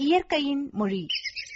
இயற்கையின் மொழி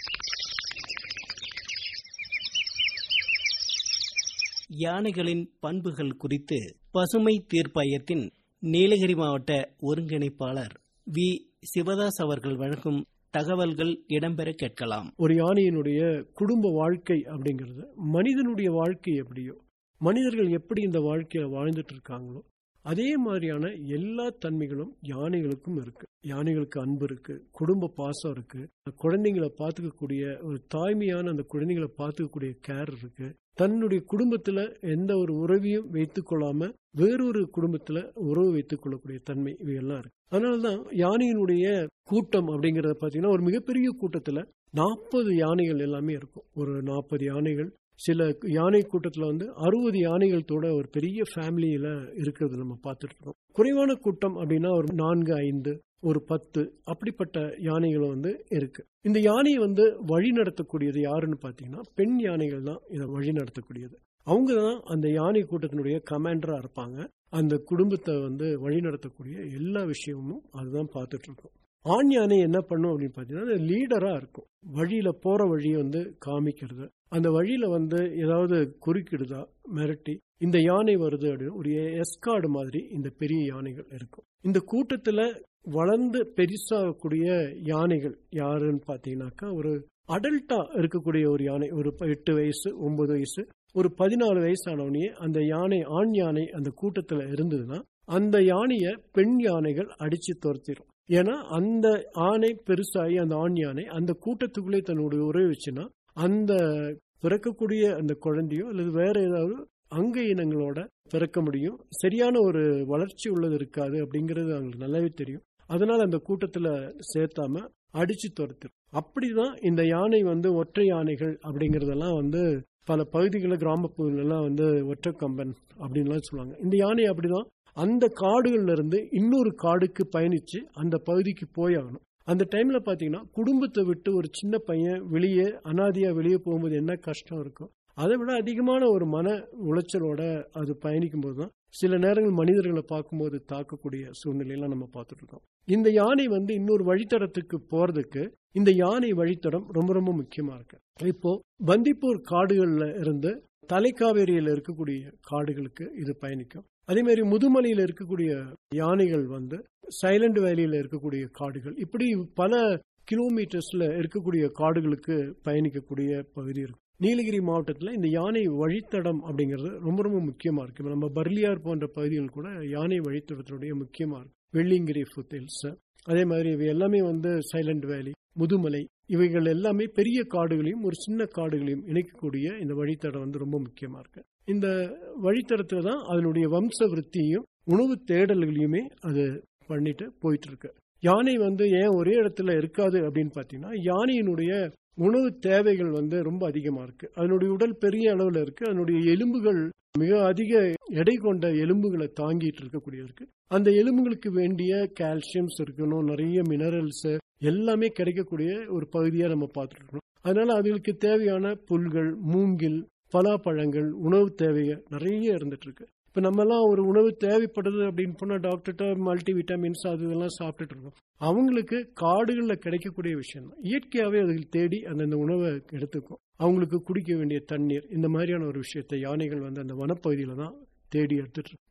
யானைகளின் பண்புகள் குறித்து பசுமை தீர்ப்பாயத்தின் நீலகிரி மாவட்ட ஒருங்கிணைப்பாளர் வி சிவதாஸ் அவர்கள் வழங்கும் தகவல்கள் இடம்பெற கேட்கலாம் ஒரு யானையினுடைய குடும்ப வாழ்க்கை அப்படிங்கிறது மனிதனுடைய வாழ்க்கை எப்படியோ மனிதர்கள் எப்படி இந்த வாழ்க்கையில வாழ்ந்துட்டு இருக்காங்களோ அதே மாதிரியான எல்லா தன்மைகளும் யானைகளுக்கும் இருக்கு யானைகளுக்கு அன்பு இருக்கு குடும்ப பாசம் இருக்கு குழந்தைங்களை பார்த்துக்கக்கூடிய ஒரு தாய்மையான அந்த குழந்தைங்களை பார்த்துக்கக்கூடிய கேர் இருக்கு தன்னுடைய குடும்பத்துல எந்த ஒரு உறவையும் வைத்துக் கொள்ளாம வேறொரு குடும்பத்துல உறவு வைத்துக் கொள்ளக்கூடிய தன்மை இவையெல்லாம் இருக்கு அதனாலதான் யானையினுடைய கூட்டம் அப்படிங்கறத பாத்தீங்கன்னா ஒரு மிகப்பெரிய கூட்டத்துல நாற்பது யானைகள் எல்லாமே இருக்கும் ஒரு நாற்பது யானைகள் சில யானை கூட்டத்தில் வந்து அறுபது யானைகளோட ஒரு பெரிய ஃபேமிலியில இருக்கிறது நம்ம பார்த்துட்டு இருக்கோம் குறைவான கூட்டம் அப்படின்னா ஒரு நான்கு ஐந்து ஒரு பத்து அப்படிப்பட்ட யானைகள் வந்து இருக்கு இந்த யானையை வந்து வழி நடத்தக்கூடியது யாருன்னு பார்த்தீங்கன்னா பெண் யானைகள் தான் இதை வழி நடத்தக்கூடியது அவங்க தான் அந்த யானை கூட்டத்தினுடைய கமாண்டரா இருப்பாங்க அந்த குடும்பத்தை வந்து வழி நடத்தக்கூடிய எல்லா விஷயமும் அதுதான் பார்த்துட்டு இருக்கோம் ஆண் யானை என்ன பண்ணும் அப்படின்னு பார்த்தீங்கன்னா லீடரா இருக்கும் வழியில போற வழியை வந்து காமிக்கிறது அந்த வழியில வந்து ஏதாவது குறுக்கிடுதா மிரட்டி இந்த யானை வருது அப்படின்னு ஒரு எஸ்கார்டு மாதிரி இந்த பெரிய யானைகள் இருக்கும் இந்த கூட்டத்துல வளர்ந்து பெருசாகக்கூடிய யானைகள் யாருன்னு பாத்தீங்கன்னாக்கா ஒரு அடல்ட்டா இருக்கக்கூடிய ஒரு யானை ஒரு எட்டு வயசு ஒன்பது வயசு ஒரு பதினாலு வயசானவனையே அந்த யானை ஆண் யானை அந்த கூட்டத்துல இருந்ததுன்னா அந்த யானைய பெண் யானைகள் அடிச்சு துரத்திடும் ஏன்னா அந்த ஆணை பெருசாகி அந்த ஆண் யானை அந்த கூட்டத்துக்குள்ளே தன்னுடைய உறவு வச்சுன்னா அந்த பிறக்கக்கூடிய அந்த குழந்தையோ அல்லது வேற ஏதாவது அங்க இனங்களோட பிறக்க முடியும் சரியான ஒரு வளர்ச்சி உள்ளது இருக்காது அப்படிங்கிறது அவங்களுக்கு நல்லாவே தெரியும் அதனால அந்த கூட்டத்துல சேர்த்தாம அடிச்சு துரத்துரும் அப்படிதான் இந்த யானை வந்து ஒற்றை யானைகள் அப்படிங்கறதெல்லாம் வந்து பல பகுதிகளில் கிராமப்பகுதிகளெல்லாம் வந்து ஒற்றை கம்பன் அப்படின்லாம் சொல்லுவாங்க இந்த யானை அப்படிதான் அந்த காடுகள்ல இருந்து இன்னொரு காடுக்கு பயணிச்சு அந்த பகுதிக்கு போயாகணும் அந்த டைம்ல பாத்தீங்கன்னா குடும்பத்தை விட்டு ஒரு சின்ன பையன் வெளியே அனாதியா வெளியே போகும்போது என்ன கஷ்டம் இருக்கும் அதை விட அதிகமான ஒரு மன உளைச்சலோட அது பயணிக்கும் போதுதான் சில நேரங்கள் மனிதர்களை பார்க்கும்போது தாக்கக்கூடிய சூழ்நிலையெல்லாம் நம்ம பார்த்துட்டு இருக்கோம் இந்த யானை வந்து இன்னொரு வழித்தடத்துக்கு போறதுக்கு இந்த யானை வழித்தடம் ரொம்ப ரொம்ப முக்கியமா இருக்கு இப்போ பந்திப்பூர் காடுகள்ல இருந்து தலைக்காவேரியில இருக்கக்கூடிய காடுகளுக்கு இது பயணிக்கும் அதே மாதிரி முதுமலையில இருக்கக்கூடிய யானைகள் வந்து சைலண்ட் வேலியில இருக்கக்கூடிய காடுகள் இப்படி பல கிலோமீட்டர்ஸ்ல இருக்கக்கூடிய காடுகளுக்கு பயணிக்கக்கூடிய பகுதி இருக்கும் நீலகிரி மாவட்டத்தில் இந்த யானை வழித்தடம் அப்படிங்கிறது ரொம்ப ரொம்ப முக்கியமா இருக்கு நம்ம பர்லியார் போன்ற பகுதிகள் கூட யானை வழித்தடத்தினுடைய முக்கியமா இருக்கு வெள்ளிங்கிரி ஃபுத்தில்ஸ் அதே மாதிரி இவை எல்லாமே வந்து சைலண்ட் வேலி முதுமலை இவைகள் எல்லாமே பெரிய காடுகளையும் ஒரு சின்ன காடுகளையும் இணைக்கக்கூடிய இந்த வழித்தடம் வந்து ரொம்ப முக்கியமா இருக்கு இந்த வழித்தடத்துல தான் அதனுடைய வம்ச விருத்தியும் உணவு தேடல்களையுமே அது பண்ணிட்டு போயிட்டு இருக்கு யானை வந்து ஏன் ஒரே இடத்துல இருக்காது அப்படின்னு பாத்தீங்கன்னா யானையினுடைய உணவு தேவைகள் வந்து ரொம்ப அதிகமா இருக்கு அதனுடைய உடல் பெரிய அளவுல இருக்கு அதனுடைய எலும்புகள் மிக அதிக எடை கொண்ட எலும்புகளை தாங்கிட்டு இருக்கக்கூடிய இருக்கு அந்த எலும்புகளுக்கு வேண்டிய கால்சியம்ஸ் இருக்கணும் நிறைய மினரல்ஸ் எல்லாமே கிடைக்கக்கூடிய ஒரு பகுதியா நம்ம பார்த்துட்டு இருக்கோம் அதனால அதுகளுக்கு தேவையான புல்கள் மூங்கில் பலாப்பழங்கள் உணவு தேவைகள் நிறைய இருந்துட்டு இருக்கு இப்ப நம்ம எல்லாம் ஒரு உணவு தேவைப்படுது அப்படின்னு போனா டாக்டர்கிட்ட மல்டி விட்டமின்ஸ் அது இதெல்லாம் சாப்பிட்டுட்டு இருக்கோம் அவங்களுக்கு காடுகள்ல கிடைக்கக்கூடிய விஷயம் தான் இயற்கையாவே அதுகள் தேடி அந்தந்த உணவை எடுத்துக்கும் அவங்களுக்கு குடிக்க வேண்டிய தண்ணீர் இந்த மாதிரியான ஒரு விஷயத்தை யானைகள் வந்து அந்த வனப்பகுதியில தான் தேடி எடுத்துட்டு இருக்கு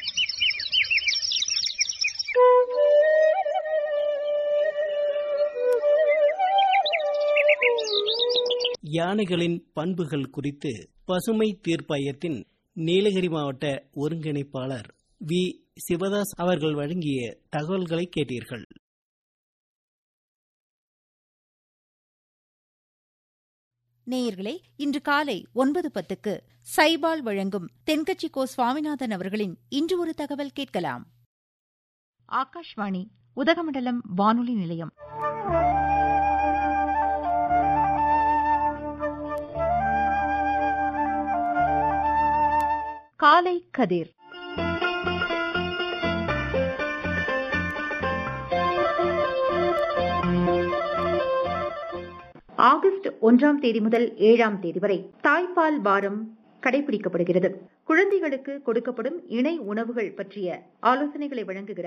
யானைகளின் பண்புகள் குறித்து பசுமை தீர்ப்பாயத்தின் நீலகிரி மாவட்ட ஒருங்கிணைப்பாளர் வி சிவதாஸ் அவர்கள் வழங்கிய தகவல்களை கேட்டீர்கள் நேயர்களே இன்று காலை ஒன்பது பத்துக்கு சைபால் வழங்கும் தென்கட்சி கோ சுவாமிநாதன் அவர்களின் இன்று ஒரு தகவல் கேட்கலாம் ஆகாஷ்வாணி உதகமண்டலம் வானொலி நிலையம் காலை கதிர் ஆகஸ்ட் ஒன்றாம் தேதி முதல் ஏழாம் தேதி வரை தாய்ப்பால் வாரம் கடைபிடிக்கப்படுகிறது குழந்தைகளுக்கு கொடுக்கப்படும் இணை உணவுகள் பற்றிய ஆலோசனைகளை வழங்குகிறார்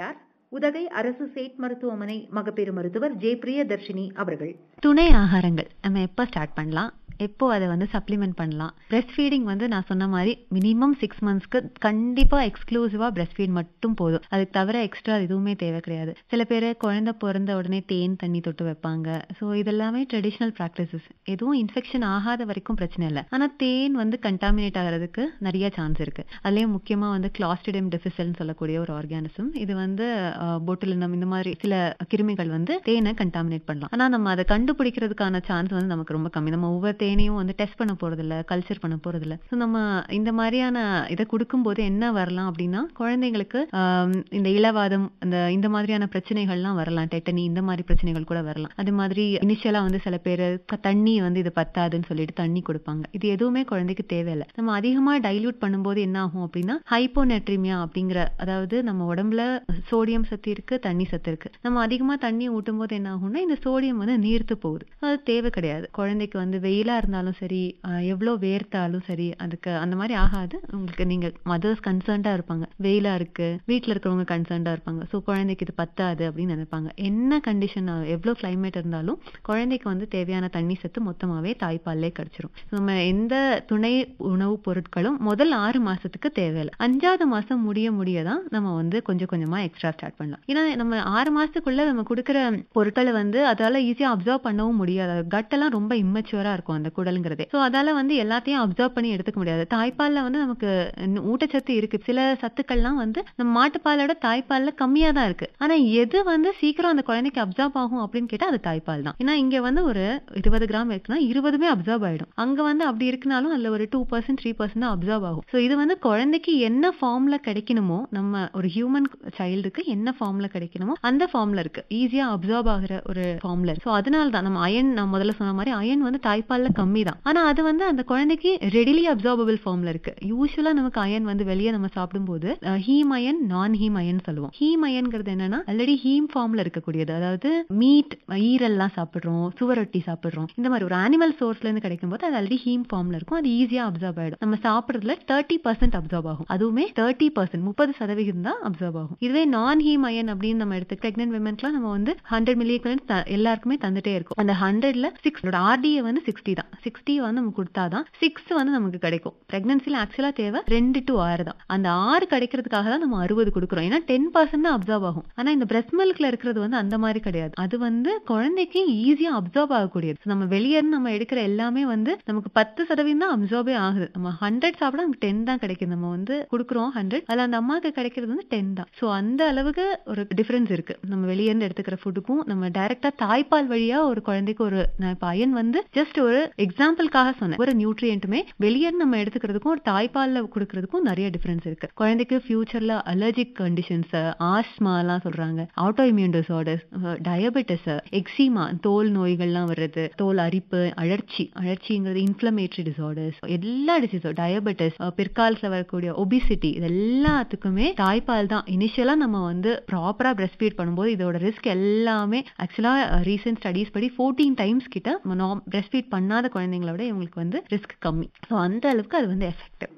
உதகை அரசு சேட் மருத்துவமனை மகப்பேறு மருத்துவர் ஜே பிரியதர்ஷினி அவர்கள் துணை ஆகாரங்கள் நம்ம எப்போ ஸ்டார்ட் பண்ணலாம் எப்போ அதை வந்து சப்ளிமெண்ட் பண்ணலாம் பிரெஸ்ட் ஃபீடிங் வந்து நான் சொன்ன மாதிரி மினிமம் சிக்ஸ் மந்த்ஸ்க்கு கண்டிப்பாக எக்ஸ்க்ளூசிவாக பிரெஸ்ட் ஃபீட் மட்டும் போதும் அதுக்கு தவிர எக்ஸ்ட்ரா எதுவுமே தேவை கிடையாது சில பேர் குழந்தை பிறந்த உடனே தேன் தண்ணி தொட்டு வைப்பாங்க ஸோ இதெல்லாமே ட்ரெடிஷ்னல் ப்ராக்டிசஸ் எதுவும் இன்ஃபெக்ஷன் ஆகாத வரைக்கும் பிரச்சனை இல்லை ஆனால் தேன் வந்து கண்டாமினேட் ஆகிறதுக்கு நிறைய சான்ஸ் இருக்கு அதுலேயும் முக்கியமாக வந்து கிளாஸ்டிடியம் டெஃபிசல்னு சொல்லக்கூடிய ஒரு ஆர்கானிசம் இது வந்து பொட்டுலினம் இந்த மாதிரி சில கிருமிகள் வந்து தேனை கண்டாமினேட் பண்ணலாம் ஆனால் நம்ம அதை கண்டுபிடிக்கிறதுக்கான சான்ஸ் வந்து நமக்கு ரொம்ப கம்மி நம்ம ஒவ்வொரு தேனையும் வந்து டெஸ்ட் பண்ண போறதில்ல கல்ச்சர் பண்ண போறதில்ல ஸோ நம்ம இந்த மாதிரியான இதை கொடுக்கும்போது என்ன வரலாம் அப்படின்னா குழந்தைங்களுக்கு ஆம், இந்த இலவாதம் அந்த இந்த மாதிரியான பிரச்சனைகள்லாம் வரலாம் டெட்டனி இந்த மாதிரி பிரச்சனைகள் கூட வரலாம் அது மாதிரி இனிஷியலா வந்து சில பேர் தண்ணி வந்து இது பத்தாதுன்னு சொல்லிட்டு தண்ணி கொடுப்பாங்க இது எதுவுமே குழந்தைக்கு தேவையில்லை நம்ம அதிகமா டைல்யூட் பண்ணும்போது என்ன ஆகும் அப்படின்னா ஹைப்போநெட்ரிமியா அப்படிங்கிற அதாவது நம்ம உடம்புல சோடியம் சத்து இருக்கு தண்ணி சத்து இருக்கு நம்ம அதிகமா தண்ணி ஊட்டும் போது என்ன ஆகும்னா இந்த சோடியம் வந்து நீர்த்து போகுது அது தேவை கிடையாது குழந்தைக்கு வந்து வெயிலா இருந்தாலும் சரி ஆஹ் எவ்வளவு வேர்த்தாலும் சரி அதுக்கு அந்த மாதிரி ஆகாது உங்களுக்கு நீங்க மதர்ஸ் கன்சர்ன்டா இருப்பாங்க வெயிலா இருக்கு வீட்ல இருக்கிறவங்க கன்சர்ன்டா இருப்பாங்க ஸோ குழந்தைக்கு இது பத்தாது அப்படின்னு நினைப்பாங்க என்ன கண்டிஷன் எவ்வளவு கிளைமேட் இருந்தாலும் குழந்தைக்கு வந்து தேவையான தண்ணி சத்து மொத்தமாவே தாய்ப்பால்லே கிடைச்சிரும் நம்ம எந்த துணை உணவுப் பொருட்களும் முதல் ஆறு மாசத்துக்கு தேவையில்லை அஞ்சாவது மாசம் முடிய முடிய தான் நம்ம வந்து கொஞ்சம் கொஞ்சமா எக்ஸ்ட்ரா ஸ்டார்ட் பண்ணலாம் ஏன்னா நம்ம ஆறு மாசத்துக்குள்ள நம்ம கொடுக்குற பொருட்களை வந்து அதால ஈஸியா அப்சர்வ் பண்ணவும் முடியாது கட் எல்லாம் ரொம்ப இம்மச்சுவரா இருக்கும் அந்த குடலுங்கிறதே ஸோ அதால வந்து எல்லாத்தையும் அப்சர்வ் பண்ணி எடுத்துக்க முடியாது தாய்ப்பால்ல வந்து நமக்கு இன்னும் ஊட்டச்சத்து இருக்கு சில சத்துக்கள்லாம் வந்து நம்ம மாட்டுப்பாலோட தாய்ப்பால்ல கம்மியா தான் இருக்கு ஆனா எது வந்து சீக்கிரம் அந்த குழந்தைக்கு அப்சர்வ் ஆகும் அப்படின்னு கேட்டா அது தாய்ப்பால் தான் ஏன்னா இங்க வந்து ஒரு இருபது கிராம் இருக்குன்னா இருபதுமே அப்சர்வ் ஆயிடும் அங்க வந்து அப்படி இருக்குனாலும் அதுல ஒரு டூ பர்சன்ட் த்ரீ பர்சன்ட் தான் அப்சர்வ் ஆகும் ஸோ இது வந்து குழந்தைக்கு என்ன ஃபார்ம்ல கிடைக்கணுமோ நம்ம ஒரு ஹியூமன் சைல்டுக்கு என்ன ஃபார்ம்ல கிடைக்கணுமோ அந்த ஃபார்ம்ல இருக்கு ஈஸியா அப்சர்வ் ஆகுற ஒரு ஃபார்ம்ல இருக்கு ஸோ அதனால தான் நம்ம அயன் நான் முதல்ல சொன்ன மாதிரி அயன் வந்து தாய்ப்பால்ல கம்மி தான் ஆனா அது வந்து அந்த குழந்தைக்கு ரெடிலி அப்சர்வபிள் ஃபார்ம்ல இருக்கு யூஸ்வலா நமக்கு அயன் வந்து வெளியே நம்ம சாப்பிடும்போது ஹீம் அயன் நான் ஹீம் அயன் சொல்லுவோம் ஹீம் அயன்ங்கிறது என்னன்னா ஆல்ரெடி ஹீம் ஃபார்ம்ல இருக்கக்கூடியது அதாவது மீட் ஈரல்லாம் சாப்பிடுறோம் சுவரொட்டி சாப்பிடுறோம் இந்த மாதிரி ஒரு அனிமல் சோர்ஸ்ல இருந்து கிடைக்கும் போது அது ஆல்ரெடி ஹீம் ஃபார்ம்ல இருக்கும் அது ஈஸியா அப்சர்வ் ஆயிடும் நம்ம சாப்பிடுறதுல தேர்ட்டி பர்சன்ட் அப்சர்வ் ஆகும் அதுவுமே தேர்ட்டி பர்சன்ட் முப்பது சதவிகிதம் தான் அப்சர்வ் ஆகும் இதுவே நான் ஹீம் அயன் அப்படின்னு நம்ம எடுத்து பிரெக்னென்ட் விமன்ஸ்லாம் நம்ம வந்து ஹண்ட்ரட் மில்லியன் எல்லாருக்குமே தந்துட்டே இருக்கும் அந்த ஹண்ட்ரட்ல சிக்ஸ் ஆர்டிஏ வந்து சிக்ஸ்டி தான் சிக்ஸ்டி வந்து நம்ம கொடுத்தாதான் சிக்ஸ் வந்து நமக்கு கிடைக்கும் பிரெக்னன்சில ஆக்சுவலா தேவை ரெண்டு டு ஆறு தான் அந்த ஆறு கிடைக்கிறதுக்காக தான் நம்ம அறுபது கொடுக்குறோம் ஏன்னா டென் பர்சன்ட் தான் அப்சர்வ் ஆகும் ஆனா இந்த பிரஸ்ட் மில்க்ல இருக்கிறது வந்து அந்த மாதிரி கிடையாது அது வந்து குழந்தைக்கு ஈஸியா அப்சர்வ் ஆகக்கூடியது So நம்ம வெளியே இருந்து நம்ம எடுக்கிற எல்லாமே வந்து நமக்கு பத்து சதவீதம் தான் அப்சர்வே ஆகுது நம்ம ஹண்ட்ரட் சாப்பிட நமக்கு டென் தான் கிடைக்குது நம்ம வந்து கொடுக்குறோம் ஹண்ட்ரட் அதுல அந்த அம்மாவுக்கு கிடைக்கிறது வந்து டென் தான் ஸோ அந்த அளவுக்கு ஒரு டிஃபரன்ஸ் இருக்கு நம்ம வெளியே இருந்து எடுத்துக்கிற ஃபுட்டுக்கும் நம்ம டைரக்டா தாய்ப்பால் வழியா ஒரு குழந்தைக்கு ஒரு நான் இப்ப அயன் வந்து ஜஸ்ட் ஒரு எக்ஸாம்பிளுக்காக சொன்னேன் ஒரு நியூட்ரியன்ட்டுமே வெளியே இருந்து நம்ம எடுத்துக்கிறதுக்கும் ஒரு தாய்ப்பால்ல கொடுக்கறதுக்கும் நிறைய டிஃபரன்ஸ் இருக்கு குழந்தைக்கு ஃபியூச்சர்ல அலர்ஜிக் கண்டிஷன்ஸ் ஆஸ்மா எல்லாம் சொல்றாங்க autoimmune disorders diabetes eczema தோல் நோய்கள்லாம் வர்றது தோல் அரிப்பு அழற்சி அழற்சிங்கிறது இன்ஃபிளமேட்டரி டிசார்டர்ஸ் எல்லா டிசீஸும் டயபெட்டிஸ் பிற்காலத்துல வரக்கூடிய ஒபிசிட்டி இது எல்லாத்துக்குமே தாய்ப்பால் தான் இனிஷியலா நம்ம வந்து ப்ராப்பரா பிரஸ்ட் ஃபீட் பண்ணும்போது இதோட ரிஸ்க் எல்லாமே ஆக்சுவலா ரீசென்ட் ஸ்டடீஸ் படி ஃபோர்டீன் டைம்ஸ் கிட்ட பிரஸ்ட் ஃபீட் பண்ணாத குழந்தைங்கள விட இவங்களுக்கு வந்து ரிஸ்க் கம்மி ஸோ அந்த அளவுக்கு அது வந்து எஃபெக்டிவ்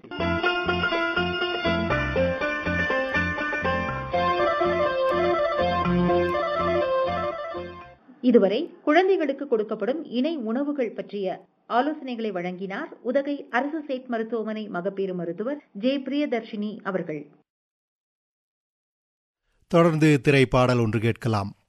இதுவரை குழந்தைகளுக்கு கொடுக்கப்படும் இணை உணவுகள் பற்றிய ஆலோசனைகளை வழங்கினார் உதகை அரசு சேட் மருத்துவமனை மகப்பேறு மருத்துவர் ஜே பிரியதர்ஷினி அவர்கள் தொடர்ந்து திரைப்பாடல் ஒன்று கேட்கலாம்